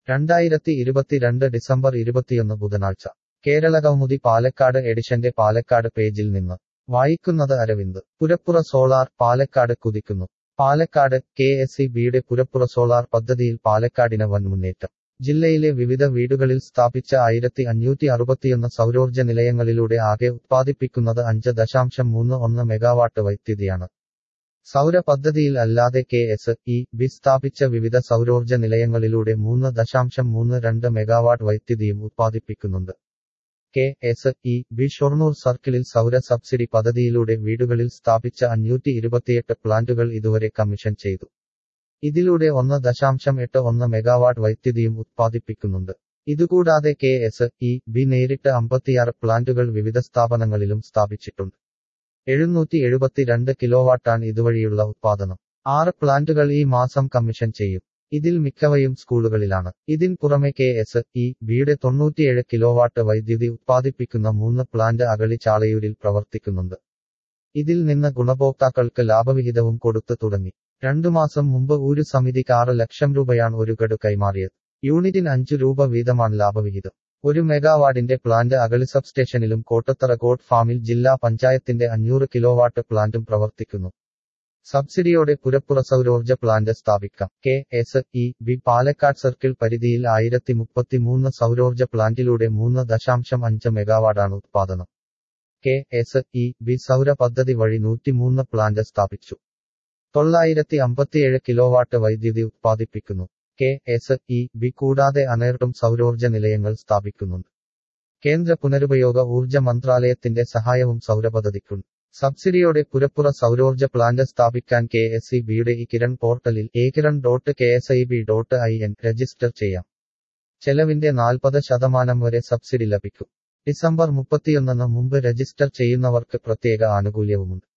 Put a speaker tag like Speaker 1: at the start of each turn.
Speaker 1: രണ്ടായിരത്തി ഇരുപത്തിരണ്ട് ഡിസംബർ ഇരുപത്തിയൊന്ന് ബുധനാഴ്ച കേരളകൗമുദി പാലക്കാട് എഡിഷന്റെ പാലക്കാട് പേജിൽ നിന്ന് വായിക്കുന്നത് അരവിന്ദ് പുരപ്പുറ സോളാർ പാലക്കാട് കുതിക്കുന്നു പാലക്കാട് കെ എസ് ഇ ബിയുടെ പുരപ്പുറ സോളാർ പദ്ധതിയിൽ പാലക്കാടിന് വൻ മുന്നേറ്റം ജില്ലയിലെ വിവിധ വീടുകളിൽ സ്ഥാപിച്ച ആയിരത്തി അഞ്ഞൂറ്റി അറുപത്തിയൊന്ന് സൗരോർജ്ജ നിലയങ്ങളിലൂടെ ആകെ ഉത്പാദിപ്പിക്കുന്നത് അഞ്ച് ദശാംശം മൂന്ന് ഒന്ന് മെഗാവാട്ട് വൈദ്യുതിയാണ് സൗര പദ്ധതിയിൽ അല്ലാതെ കെ എസ് ഇ ബി സ്ഥാപിച്ച വിവിധ സൗരോർജ്ജ നിലയങ്ങളിലൂടെ മൂന്ന് ദശാംശം മൂന്ന് രണ്ട് മെഗാവാട്ട് വൈദ്യുതിയും ഉത്പാദിപ്പിക്കുന്നുണ്ട് K S E B Shoranur സർക്കിളിൽ സൗര സബ്സിഡി പദ്ധതിയിലൂടെ വീടുകളിൽ സ്ഥാപിച്ച അഞ്ഞൂറ്റി ഇരുപത്തിയെട്ട് പ്ലാന്റുകൾ ഇതുവരെ കമ്മീഷൻ ചെയ്തു ഇതിലൂടെ ഒന്ന് ദശാംശം എട്ട് ഒന്ന് മെഗാവാട്ട് വൈദ്യുതിയും ഉത്പാദിപ്പിക്കുന്നുണ്ട് ഇതുകൂടാതെ കെ എസ് ഇ ബി നേരിട്ട് അമ്പത്തിയാറ് പ്ലാന്റുകൾ വിവിധ സ്ഥാപനങ്ങളിലും സ്ഥാപിച്ചിട്ടുണ്ട് എഴുന്നൂറ്റി എഴുപത്തിരണ്ട് കിലോവാട്ടാണ് ഇതുവഴിയുള്ള ഉത്പാദനം ആറ് പ്ലാന്റുകൾ ഈ മാസം കമ്മീഷൻ ചെയ്യും ഇതിൽ മിക്കവയും സ്കൂളുകളിലാണ് ഇതിൻ പുറമെ കെ എസ് ഇ ബിയുടെ തൊണ്ണൂറ്റിയേഴ് കിലോവാട്ട് വൈദ്യുതി ഉത്പാദിപ്പിക്കുന്ന മൂന്ന് പ്ലാന്റ് അകളി ചാളയൂരിൽ പ്രവർത്തിക്കുന്നുണ്ട് ഇതിൽ നിന്ന് ഗുണഭോക്താക്കൾക്ക് ലാഭവിഹിതവും കൊടുത്തു തുടങ്ങി രണ്ടു മാസം മുമ്പ് ഒരു സമിതിക്ക് ആറ് ലക്ഷം രൂപയാണ് ഒരു ഗഡു കൈമാറിയത് യൂണിറ്റിന് അഞ്ചു രൂപ വീതമാണ് ലാഭവിഹിതം ഒരു മെഗാവാട്ടിന്റെ പ്ലാന്റ് അകളി സബ്സ്റ്റേഷനിലും കോട്ടത്തറ ഗോഡ് ഫാമിൽ ജില്ലാ പഞ്ചായത്തിന്റെ അഞ്ഞൂറ് കിലോവാട്ട് പ്ലാന്റും പ്രവർത്തിക്കുന്നു സബ്സിഡിയോടെ പുരപ്പുറ സൗരോർജ്ജ പ്ലാന്റ് സ്ഥാപിക്കാം K S E B Palakkad circle പരിധിയിൽ ആയിരത്തി മുപ്പത്തിമൂന്ന് സൗരോർജ്ജ പ്ലാന്റിലൂടെ മൂന്ന് ദശാംശം അഞ്ച് മെഗാവാട്ടാണ് ഉത്പാദനം കെ എസ് ഇ ബി സൗര പദ്ധതി വഴി നൂറ്റിമൂന്ന് പ്ലാന്റ് സ്ഥാപിച്ചു തൊള്ളായിരത്തി അമ്പത്തിയേഴ് കിലോവാട്ട് വൈദ്യുതി ഉത്പാദിപ്പിക്കുന്നു കെ എസ് ഇ ബി കൂടാതെ അനേർട്ടും സൗരോർജ്ജ നിലയങ്ങൾ സ്ഥാപിക്കുന്നുണ്ട് കേന്ദ്ര പുനരുപയോഗ ഊർജ്ജ മന്ത്രാലയത്തിന്റെ സഹായവും സൗരപദ്ധതിക്കുണ്ട് സബ്സിഡിയോടെ പുരപ്പുറ സൗരോർജ്ജ പ്ലാന്റ് സ്ഥാപിക്കാൻ കെ എസ് ഇ ബിയുടെ E Kiran portal E Kiran dot K S I B dot I N register ചെയ്യാം ചെലവിന്റെ നാൽപ്പത് ശതമാനം വരെ സബ്സിഡി ലഭിക്കും ഡിസംബർ മുപ്പത്തിയൊന്നിന് മുമ്പ് രജിസ്റ്റർ ചെയ്യുന്നവർക്ക് പ്രത്യേക ആനുകൂല്യവുമുണ്ട്